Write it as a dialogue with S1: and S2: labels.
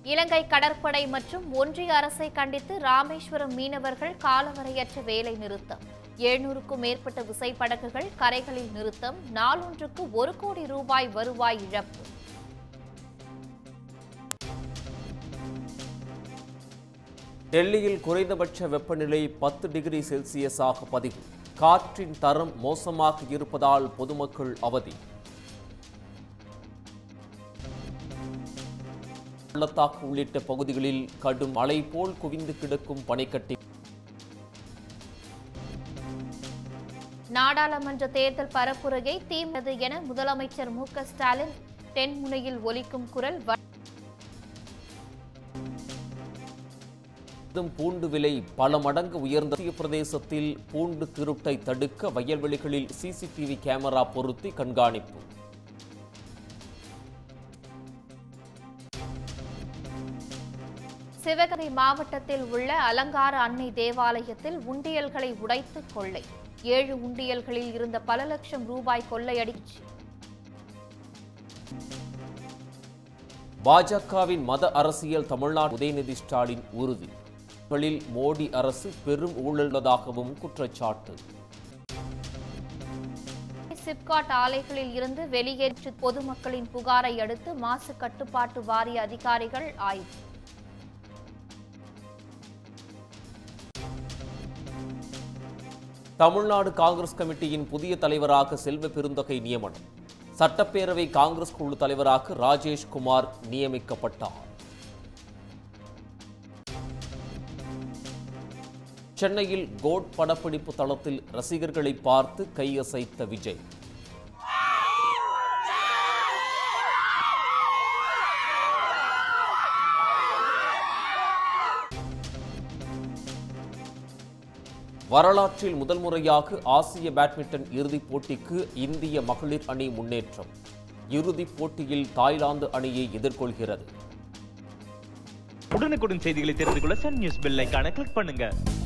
S1: இலங்கை கடற்படை மற்றும் ஒன்றிய அரசை கண்டித்து ராமேஸ்வரம் மீனவர்கள் காலவரையற்ற வேலை நிறுத்தம் எழுநூறுக்கும் மேற்பட்ட விசைப்படகுகள் கரைகளில் நிறுத்தம் நாளொன்றுக்கு ஒரு கோடி ரூபாய் வருவாய் இழப்பு
S2: டெல்லியில் குறைந்தபட்ச வெப்பநிலை பத்து டிகிரி செல்சியஸாக பதிவு காற்றின் தரம் மோசமாக இருப்பதால் பொதுமக்கள் அவதி பள்ளத்தாக்கு உள்ளிட்ட பகுதிகளில் கடும் மழை போல் குவிந்து கிடக்கும் பனிக்கட்டி
S1: நாடாளுமன்ற தேர்தல் பரப்புரையை தீர்ந்தது என முதலமைச்சர் மு க ஸ்டாலின் தென்முனையில் ஒலிக்கும் குரல் வ-
S2: இதும் பூண்டு விலை பல மடங்கு உயர்ந்த மத்திய பிரதேசத்தில் பூண்டு திருட்டை தடுக்க வயல்வெளிகளில் சிசிடிவி கேமரா பொருத்தி கண்காணிப்பு
S1: சிவகங்கை மாவட்டத்தில் உள்ள அலங்கார அன்னை தேவாலயத்தில் உண்டியல்களை உடைத்து கொள்ளை ஏழு உண்டியல்களில் இருந்த பல லட்சம் ரூபாய் கொள்ளையடிச்சு
S2: பாஜகவின் மத அரசியல் தமிழ்நாடு உதயநிதி ஸ்டாலின் உறுதி களில் மோடி அரசு பெரும் ஊழல் உள்ளதாகவும் குற்றச்சாட்டு
S1: சிப்காட் ஆலைகளில் இருந்து வெளியேற்று பொதுமக்களின் புகாரை அடுத்து மாசு கட்டுப்பாட்டு வாரிய அதிகாரிகள் ஆய்வு
S2: தமிழ்நாடு காங்கிரஸ் கமிட்டியின் புதிய தலைவராக செல்வ பெருந்தகை நியமனம் சட்டப்பேரவை காங்கிரஸ் குழு தலைவராக ராஜேஷ் குமார் நியமிக்கப்பட்டார் சென்னையில் கோட் படப்பிடிப்பு தளத்தில் ரசிகர்களை பார்த்து கையசைத்த விஜய் வரலாற்றில் முதல் முறையாக ஆசிய பேட்மிண்டன் இறுதிப் போட்டிக்கு இந்திய மகளிர் அணி முன்னேற்றம் இறுதிப் போட்டியில் தாய்லாந்து அணியை எதிர்கொள்கிறது
S3: உடனுக்குடன் செய்திகளை தெரிந்து கொள்ள சன் நியூஸ் பெல் ஐகானை கிளிக் பண்ணுங்க